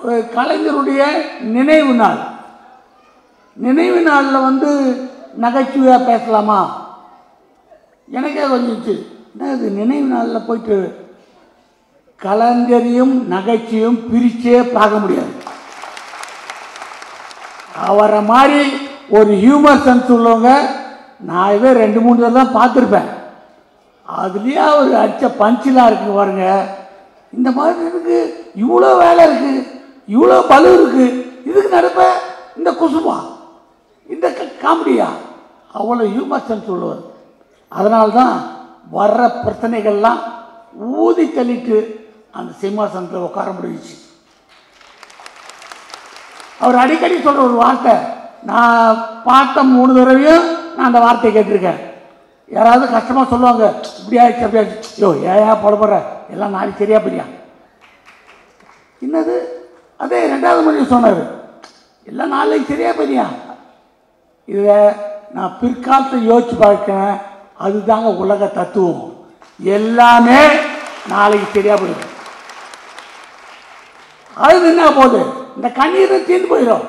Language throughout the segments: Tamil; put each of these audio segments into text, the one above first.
ஒரு கலைஞருடைய நினைவு நாள் நினைவு நாளில் வந்து நகைச்சுவையாக பேசலாமா எனக்கே கொஞ்சிச்சு என்ன இது நினைவு நாளில் போயிட்டு கலைஞரையும் நகைச்சுவையும் பிரிச்சே பார்க்க முடியாது அவரை மாதிரி ஒரு ஹியூமர் சென்ஸ் உள்ளவங்க நான் இதே ரெண்டு மூணு தடவை தான் பார்த்துருப்பேன் அதுலேயே அவர் அடித்த பஞ்செலாம் இருக்கு பாருங்க இந்த மாதிரி இருக்கு இவ்வளோ வேலை இருக்கு இவ்வளோ பலு இருக்கு இதுக்கு நடப்ப இந்த குசுமா இந்த க- காமெடியா அவ்வளோ ஹியூமர் சென்ஸ் உள்ளவர் அதனால தான் வர்ற பிரச்சனைகள்லாம் ஊதி தள்ளிட்டு அந்த சிம்மாசனத்தில் உட்கார முடிஞ்சிச்சு அவர் அடிக்கடி சொல்கிற ஒரு வார்த்தை நான் பார்த்த மூணு தடவையும் நான் அந்த வார்த்தையை கேட்டிருக்கேன் யாராவது கஷ்டமாக சொல்லுவாங்க இப்படி ஆயிடுச்சு அப்படி ஆயிடுச்சு ஐயோ ஏன் போட போகிற எல்லாம் நாளைக்கு சரியா போறியா என்னது அதே ரெண்டாவது மணி சொன்னார் எல்லாம் நாளைக்கு சரியா போறியா இதை நான் பிற்காலத்தை யோசிச்சு பார்க்கிறேன் அதுதாங்க உலக தத்துவம் எல்லாமே நாளைக்கு சரியா போயிடும் அது என்ன போகுது இந்த கண்ணீர் தீர்ந்து போயிடும்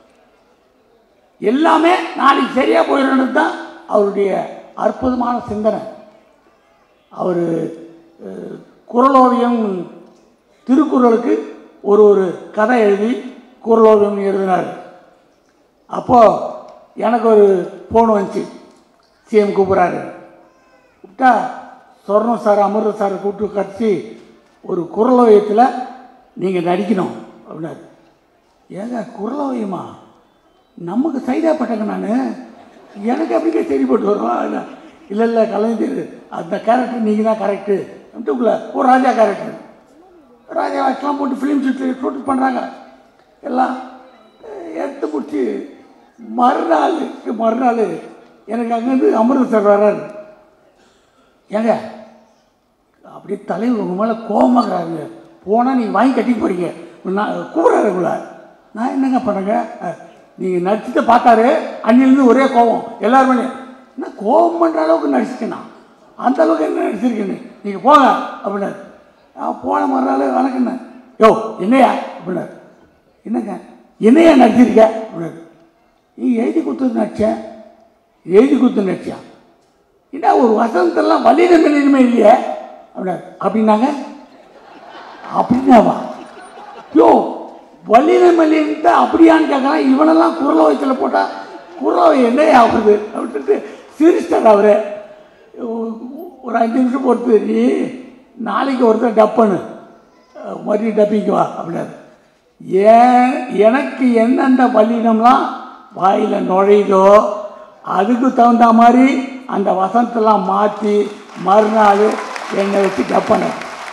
எல்லாமே நாளைக்கு சரியா போயிடும்னு தான் அவருடைய அற்புதமான சிந்தனை அவர் குரலோவியம் திருக்குறளுக்கு ஒரு ஒரு கதை எழுதி குரலோவியம் எழுதினார் அப்போது எனக்கு ஒரு ஃபோன் வந்துச்சு சிஎம் கூப்பிட்றாரு கூப்பிட்டா சொர்ணம் சார் அமிர்த சார் கூப்பிட்டு கட்சி ஒரு குரலோவியத்தில் நீங்கள் நடிக்கணும் அப்படின்னாரு ஏங்க குரலோவியமா நமக்கு சைடாக பட்டங்க நான் எனக்கு அப்படிங்க சரிப்பட்டு வரும் இல்லை இல்லை இல்லை கலைஞர் அந்த கேரக்டர் நீங்கள் தான் கரெக்டு அப்படின்ட்டுக்குள்ள ஒரு ராஜா கேரக்டர் ராஜா வாட்ச்லாம் போட்டு ஃபிலிம் ஷூட்டில் ஷூட் பண்ணுறாங்க எல்லாம் அஹ், எடுத்து முடிச்சு மறுநாளுக்கு மறுநாள் எனக்கு அங்கேருந்து அமிர்தசர் வர்றாரு ஏங்க அப்படியே தலைவர் உங்கள் மேலே கோவமாக்குறாருங்க போனால் நீங்கள் வாங்கி கட்டிட்டு போறீங்க நான் கூப்பிட்றாருக்குள்ள நான் என்னங்க பண்ணுறேங்க நீங்கள் நடிச்சுட்டு பார்த்தாரு அன்னிலேருந்து ஒரே கோவம் எல்லாருமே என்ன கோவம் பண்ணுற அளவுக்கு நடிச்சிட்டேனா அந்த அளவுக்கு என்ன நடிச்சிருக்கேன்னு நீங்கள் போங்க அப்படின்னாரு நான் போன மறுநாள் வணக்கண்ணே யோ என்னையா அப்படின்னாரு என்னங்க என்னையா நடிச்சிருக்க அப்படின்னாரு நீ எழுதி கொடுத்தது நடிச்சேன் எழுதி கொடுத்து நடிச்சியா என்ன ஒரு வசனத்தெல்லாம் வலித மெல்லினுமே இல்லையே அப்படின்னாரு அப்படின்னாங்க அப்படின்னாவா யோ வலித மெல்லின்னு அப்படியான்னு கேட்கலாம் இவனெல்லாம் குரலோயத்தில் போட்டால் குரலோவை என்ன ஆகுது அப்படின்ட்டு சிரிச்சிட்டார் அவரு ஒரு அஞ்சு நிமிஷம் பொறுத்து நீ நாளைக்கு ஒருத்தர் டப் பண்ணு அஹ் மறுபடியும் டப்பிங்க வா அப்படின்னாரு ஏன் எனக்கு எந்தெந்த வல்லினம்லாம் வாயில் நுழையுதோ அதுக்கு தகுந்த மாதிரி அந்த வசனத்தெல்லாம் மாற்றி மறுநாள் என்னை வச்சு டப் பண்ண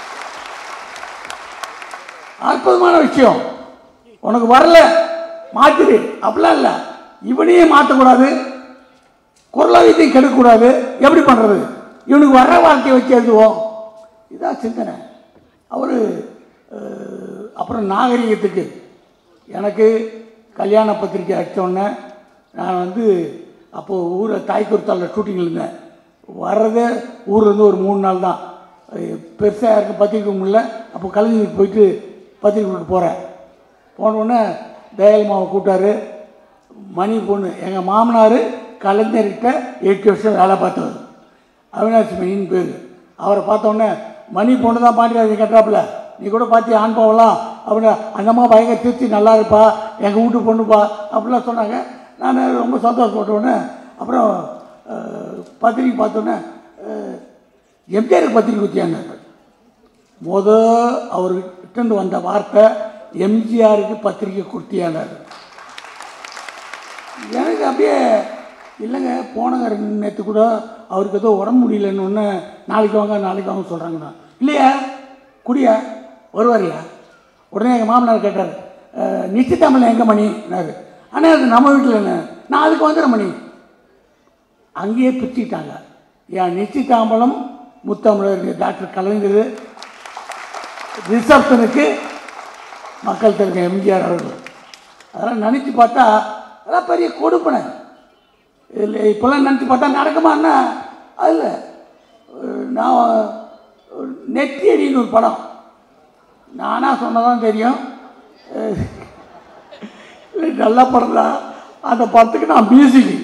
அற்புதமான விஷயம் உனக்கு வரல மாத்திரு அப்படிலாம் இல்லை இவனையே மாற்றக்கூடாது குரலாவியத்தையும் கெடுக்கக்கூடாது எப்படி பண்ணுறது இவனுக்கு வர்ற வார்த்தையை வச்சு எழுதுவோம் இதான் சிந்தனை அவர் அப்புறம் நாகரிகத்துக்கு எனக்கு கல்யாண பத்திரிக்கை அடித்தோடனே நான் வந்து அப்போது ஊரை தாய்க்குருத்தாலில் ஷூட்டிங்கில் இருந்தேன் வர்றதே ஊர்லேருந்து ஒரு மூணு நாள் தான் பெருசாக யாருக்கும் பத்திரிக்கை முடியல அப்போ கலைஞருக்கு போயிட்டு பத்திரிக்கை கொடுக்க போகிறேன் போனோடனே தயாலமாவை கூப்பிட்டாரு மணி பொண்ணு எங்கள் மாமனார் கலைஞர்கிட்ட எட்டு வருஷம் வேலை பார்த்தவர் அவினாஷ் மணின்னு பேர் அவரை பார்த்தோன்னே மணி பொண்ணு தான் பாண்டியராஜன் கட்டுறாப்புல நீ கூட பார்த்து ஆண் போகலாம் அப்படின்னு அந்த அம்மா பயங்கர திருச்சி நல்லா இருப்பா எங்கள் வீட்டு பொண்ணுப்பா அப்படிலாம் சொன்னாங்க நான் ரொம்ப சந்தோஷப்பட்டோன்னே அப்புறம் அஹ், பத்திரிக்கை பார்த்தோன்னே அஹ், எம்ஜிஆருக்கு பத்திரிக்கை குத்தியாங்க முத அவர்கிட்ட வந்த வார்த்தை எம்ஜிஆருக்கு பத்திரிக்கை கொடுத்தியானார் எனக்கு அப்படியே இல்லைங்க போனங்க ரெண்டு நேற்று கூட அவருக்கு ஏதோ உடம்பு முடியலன்னு ஒன்று நாளைக்கு வாங்க நாளைக்கு வாங்க சொல்கிறாங்கண்ணா இல்லையா குடியா வருவாரியா உடனே எங்கள் மாமனார் கேட்டார் "அஹ், நிச்சயதாமலை எங்கே மணினாரு ஆனால் அது நம்ம வீட்டில் என்ன நான் அதுக்கு வந்துடுறேன் மணி அங்கேயே பிரிச்சுக்கிட்டாங்க என் நிச்சயதாம்பலம் முத்தமிழர் டாக்டர் கலைஞர் ரிசப்ஷனுக்கு மக்கள் தெரிஞ்ச எம்ஜிஆர் அவர்கள் அதெல்லாம் நினச்சி பார்த்தா அதெல்லாம் பெரிய கொடுப்பனை இல்லை இப்போல்லாம் நினச்சி பார்த்தா நடக்குமான்னா அதில் நான் ஒரு நெத்தியடின்னு ஒரு படம் நானாக சொன்னதான் தெரியும் அஹ் நல்ல படம் தான் அந்த படத்துக்கு நான் மியூசிக்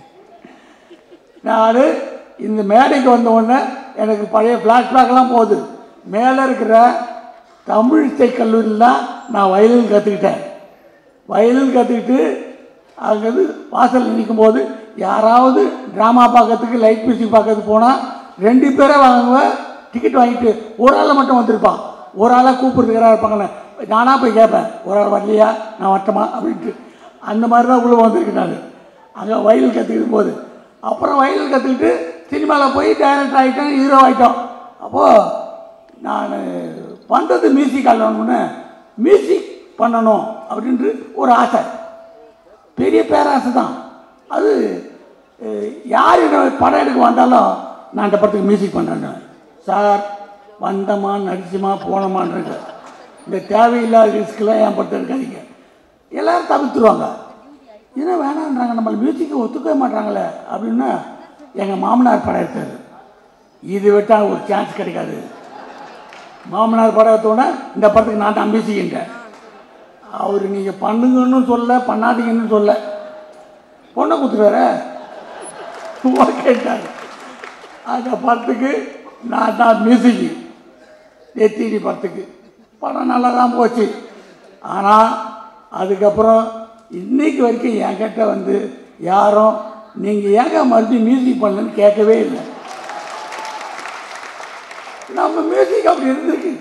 நான் இந்த மேடைக்கு வந்த உடனே எனக்கு பழைய ஃப்ளாஷ்பேக்லாம் போகுது மேலே இருக்கிற தமிழ் இசை கல்லூரியில் தான் நான் வயலின் கற்றுக்கிட்டேன் வயலின் கற்றுக்கிட்டு அங்கேருந்து வாசலில் நிற்கும்போது யாராவது ட்ராமா பார்க்கறதுக்கு லைட் மியூசிக் பார்க்கறதுக்கு போனால் ரெண்டு பேரே வாங்குவேன் டிக்கெட் வாங்கிட்டு ஒரு ஆளை மட்டும் வந்திருப்பான் ஒரு ஆளாக கூப்பிடுறதுக்காக இருப்பாங்கண்ணே நானாக போய் கேட்பேன் ஒரு ஆள் வரலையா நான் வரட்டுமா அப்படின்ட்டு அந்த மாதிரி தான் உள்ளே வந்திருக்கேன் நான் அங்கே வயலின் கற்றுக்கிட்டு போது அப்புறம் வயலின் கற்றுக்கிட்டு சினிமாவில் போய் டைரக்டர் ஆகிட்டேன் ஹீரோ ஆகிட்டோம் அப்போது நான் பண்ணுறது மியூசிக் ஆடணும்னு மியூசிக் பண்ணணும் அப்படின்ட்டு ஒரு ஆசை பெரிய பேராசை தான் அது அஹ், யார் என்ன படம் எடுக்க வந்தாலும் நான் அந்த படத்துக்கு மியூசிக் பண்ணுறேன்னு சார் வந்தமா நடிச்சுமா போனோமான்றது இந்த தேவையில்லாத ரிஸ்க்கெலாம் என் படத்தை எடுக்காதீங்க எல்லாரும் தவிர்த்துருவாங்க என்ன வேணான்றாங்க நம்மள மியூசிக்கை ஒத்துக்கவே மாட்டாங்களே அப்படின்னு எங்கள் மாமனார் படம் எடுத்தார் இது விட்டால் ஒரு சான்ஸ் கிடைக்காது மாமனார் படம் எடுத்தோடனே இந்த படத்துக்கு நான் தான் மியூசிக்கின்றேன் அவர் நீங்கள் பண்ணுங்கன்னு சொல்ல பண்ணாதீங்கன்னு சொல்ல பொண்ணை கொடுத்துருவார ஓகேட்டார் அந்த படத்துக்கு நான் தான் மியூசிக்கு நெத்திடி படத்துக்கு படம் நல்லா தான் போச்சு ஆனால் அதுக்கப்புறம் இன்னைக்கு வரைக்கும் என்கிட்ட வந்து யாரும் நீங்கள் ஏங்க மறுபடியும் மியூசிக் பண்ணலன்னு கேட்கவே இல்லை நம்ம மியூசிக் அப்படி இருந்திருக்கு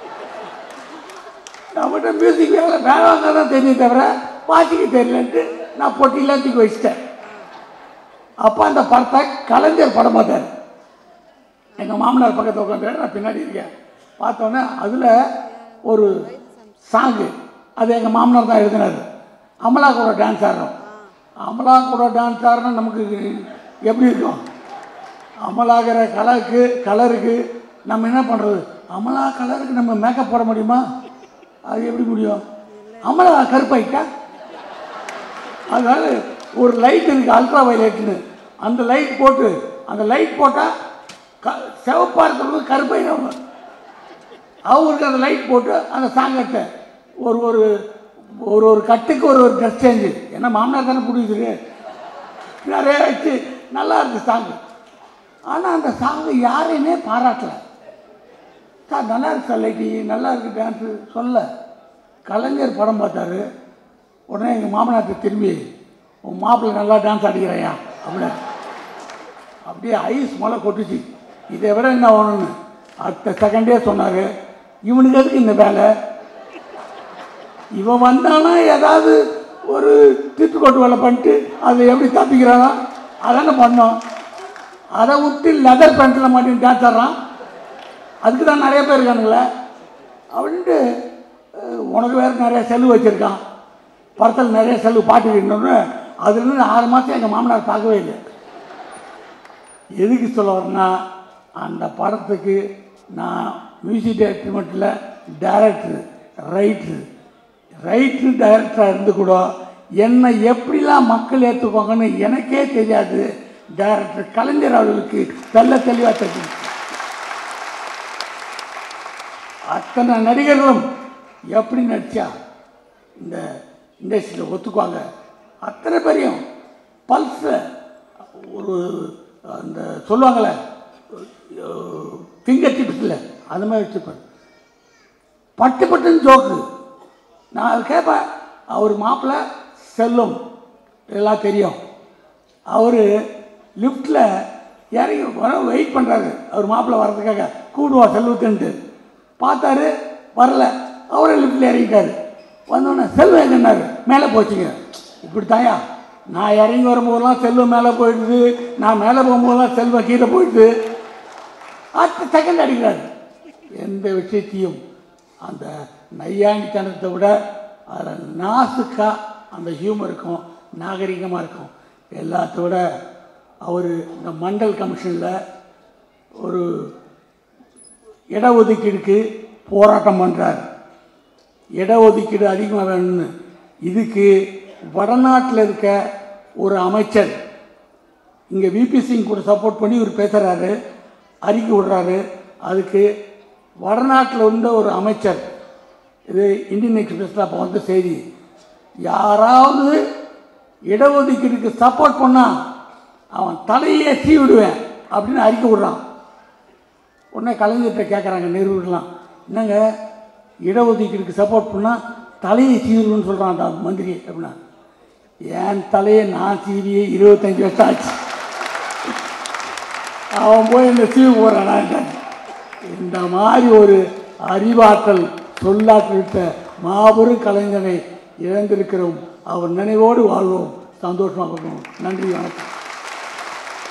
நம்மகிட்ட மியூசிக் வேலை வேலைவாங்க தான் தெரியும் தவிர வாசிக்க தெரியலன்ட்டு நான் பொட்டிலாம் தூக்கி வச்சிட்டேன் அப்போ அந்த படத்தை கலைஞர் படம் பார்த்தார் எங்கள் மாமனார் பக்கத்தில் உட்காந்து நான் பின்னாடி இருக்கேன் பார்த்தோன்னே அதில் ஒரு சாங்கு அது எங்கள் மாமனார் தான் எழுதினார் அமலா கூட டான்ஸ் ஆடுறோம் அமலா கூட டான்ஸ் ஆடுறோம் நமக்கு எப்படி இருக்கும் அமலாகிற கலருக்கு கலருக்கு நம்ம என்ன பண்ணுறது அமலா கலருக்கு நம்ம மேக்கப் போட முடியுமா அது எப்படி முடியும் அமலா கருப்பாயிட்டா அதனால ஒரு லைட் இருக்கு அல்ட்ரா வயலட்னு அந்த லைட் போட்டு அந்த லைட் போட்டால் க சிவப்பாக இருக்கிறவங்க கருப்பாயிடுவாங்க அவங்களுக்கு அந்த லைட் போட்டு அந்த சாங் எடுத்தேன் ஒரு ஒரு ஒரு ஒரு கட்டுக்கு ஒரு ஒரு ட்ரெஸ் சேஞ்சு ஏன்னா மாமனார் தானே பிடிக்குது நிறைய வச்சு நல்லா இருக்கு சாங்கு ஆனால் அந்த சாங்கு யாரையுமே பாராட்டல சார் நல்லா இருக்கு சார் லைட்டி நல்லா இருக்கு டான்ஸு சொல்ல கலைஞர் படம் பார்த்தாரு உடனே எங்கள் மாமனார்ட்ட திரும்பி உன் மாப்பிள்ளை நல்லா டான்ஸ் ஆடிக்கிறையா அப்படின்னு அப்படியே ஐஸ் மலை கொட்டுச்சு இதை விட என்ன வேணும்னு அடுத்த செகண்டே சொன்னார் இவனுக்கு எதுக்கு இந்த வேலை இவன் வந்தானா ஏதாவது ஒரு திட்டுக்கொட்டு வேலை பண்ணிட்டு அதை எப்படி தப்பிக்கிறானா அதானே பண்ணோம் அதை விட்டு லெதர் பேண்ட்டில் மாட்டி டான்ஸ் ஆடுறான் அதுக்கு தான் நிறைய பேர் இருக்கானுங்களே அப்படின்ட்டு அஹ், உனக்கு வேறு நிறைய செலவு வச்சுருக்கான் படத்தில் நிறைய செலவு பாட்டுக்கிட்டோன்னு அதுலேருந்து ஆறு மாதம் எங்கள் மாமனார் பார்க்கவே இல்லை எதுக்கு சொல்ல வரேன்னா அந்த படத்துக்கு நான் மியூசிக் டைரக்டர் மட்டும் இல்லை டைரக்டர் ரைட்ரு ரைட்ரு டைரக்டராக இருந்து கூட என்னை எப்படிலாம் மக்கள் ஏற்றுக்குவாங்கன்னு எனக்கே தெரியாது டைரக்டர் கலைஞர் அவர்களுக்கு தெல்ல தெளிவாக தெரியும் அத்தனை நடிகர்களும் எப்படி நடிச்சா இந்த இண்டஸ்ட்ரியில் ஒத்துக்குவாங்க அத்தனை பேரையும் பல்ஸில் ஒரு அந்த சொல்லுவாங்களே ஃபிங்கர் டிப்ஸில் அந்த மாதிரி வச்சுருப்பார் பட்டு பட்டுன்னு ஜோக்கு நான் அது கேட்பேன் அவர் மாப்பிள்ளை செல்லும் எல்லாம் தெரியும் அவர் லிஃப்ட்டில் இறங்கி வர வெயிட் பண்ணுறாரு அவர் மாப்பிள்ளை வர்றதுக்காக கூடுவா செல்வத்துன்ட்டு பார்த்தாரு வரல அவரே லிஃப்ட்டில் இறங்கிட்டாரு வந்தோடனே செல்வம் எங்கன்னாரு மேலே போச்சுங்க இப்படி தாயா நான் இறங்கி வரும்போதெல்லாம் செல்வம் மேலே போயிடுது நான் மேலே போகும்போதெல்லாம் செல்வம் கீழே போயிடுது அடுத்த செகண்ட் அடிக்கிறாரு எந்த விஷயத்தையும் அந்த நையாண்டித்தனத்தை விட அதில் நாசுக்கா அந்த ஹியூமர் இருக்கும் நாகரிகமாக இருக்கும் எல்லாத்த விட அவர் இந்த மண்டல் கமிஷனில் ஒரு இடஒதுக்கீடுக்கு போராட்டம் பண்ணுறார் இடஒதுக்கீடு அதிகமாக வேணும்னு இதுக்கு வடநாட்டில் இருக்க ஒரு அமைச்சர் இங்கே விபி சிங் கூட சப்போர்ட் பண்ணி இவர் பேசுகிறாரு அறிக்கை விடுறாரு அதுக்கு வடநாட்டில் இருந்த ஒரு அமைச்சர் இது இந்தியன் எக்ஸ்பிரஸில் அப்போ வந்த செய்தி யாராவது இடஒதுக்கீடுக்கு சப்போர்ட் பண்ணா அவன் தலையே சீ விடுவேன் அப்படின்னு அறிக்கை விடுறான் உடனே கலைஞர்கிட்ட கேட்குறாங்க நிறுவனம்லாம் என்னங்க இடஒதுக்கீடுக்கு சப்போர்ட் பண்ணால் தலையை சீவுன்னு சொல்கிறான் அந்த மந்திரி அப்படின்னா என் தலையை நான் சீவியே இருபத்தஞ்சி வருஷம் ஆச்சு அவன் போய் இந்த சீவு போகிறான் இந்த மாதிரி ஒரு அறிவாற்றல் சொல்லாற்றலிட்ட மாபெரும் கலைஞனை இழந்திருக்கிறோம் அவர் நினைவோடு வாழ்வோம் சந்தோஷமாக இருக்கணும் நன்றி வணக்கம்